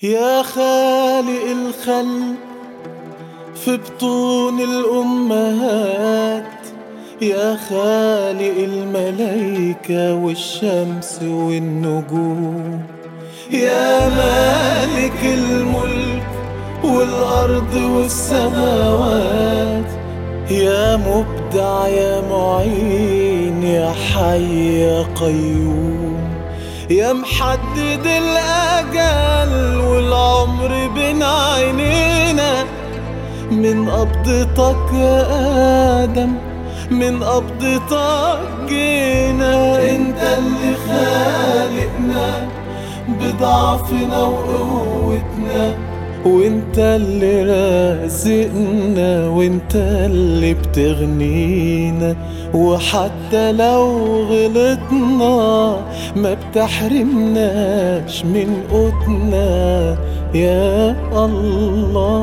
يا خالق الخلق في بطون الأمهات يا خالق الملايكة والشمس والنجوم يا مالك الملك والأرض والسماوات يا مبدع يا معين يا حي يا قيوم يا محدد الأجل والعمر بين عينينا من قبضتك يا آدم من قبضتك جينا انت اللي خالقنا بضعفنا وقوتنا وانت اللي رازقنا وانت اللي بتغنينا وحتى لو غلطنا ما بتحرمناش من قوتنا يا الله